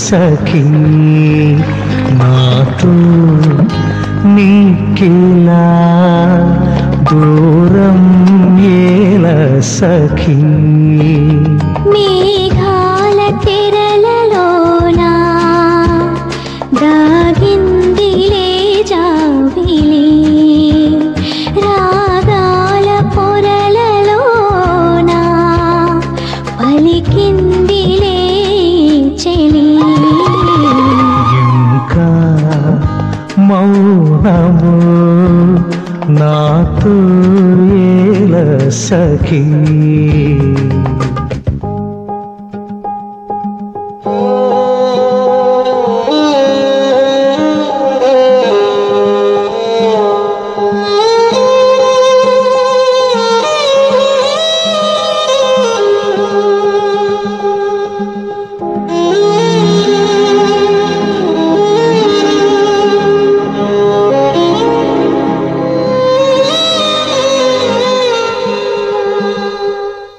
సఖీ నాతో నీకిలా దూరం ఏల సఖీ మేఘాల తెరలలోనా దాగిందిలే జాబిలి రాగాల పొరలలోనా పలికిందిలే చెలి ఇంకా మౌనము నాతో ఏల సఖీ